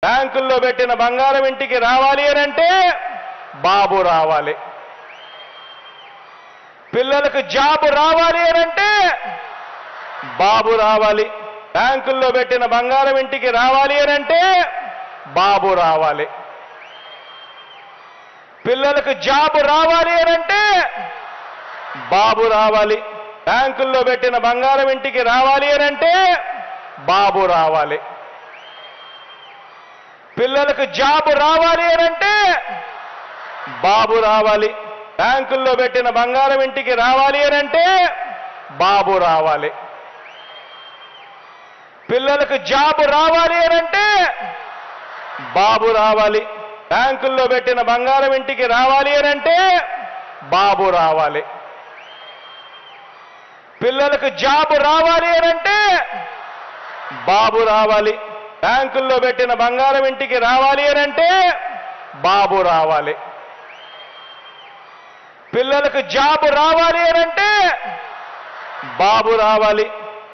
బ్యాంకుల్లో పెట్టిన బంగారం ఇంటికి రావాలి అని అంటే బాబు రావాలి పిల్లలకు జాబు రావాలి అని అంటే బాబు రావాలి బ్యాంకుల్లో పెట్టిన బంగారం ఇంటికి రావాలి అని అంటే బాబు రావాలి పిల్లలకు జాబు రావాలి అని అంటే బాబు రావాలి బ్యాంకుల్లో పెట్టిన బంగారం ఇంటికి రావాలి అని అంటే బాబు రావాలి పిల్లలకు జాబు రావాలి అని అంటే బాబు రావాలి బ్యాంకుల్లో పెట్టిన బంగారం ఇంటికి రావాలి అని అంటే బాబు రావాలి పిల్లలకు జాబు రావాలి అని అంటే బాబు రావాలి బ్యాంకుల్లో పెట్టిన బంగారం ఇంటికి రావాలి అని అంటే బాబు రావాలి పిల్లలకు జాబు రావాలి అని అంటే బాబు రావాలి బ్యాంకుల్లో పెట్టిన బంగారం ఇంటికి రావాలి అని అంటే బాబు రావాలి పిల్లలకు జాబు రావాలి అని అంటే బాబు రావాలి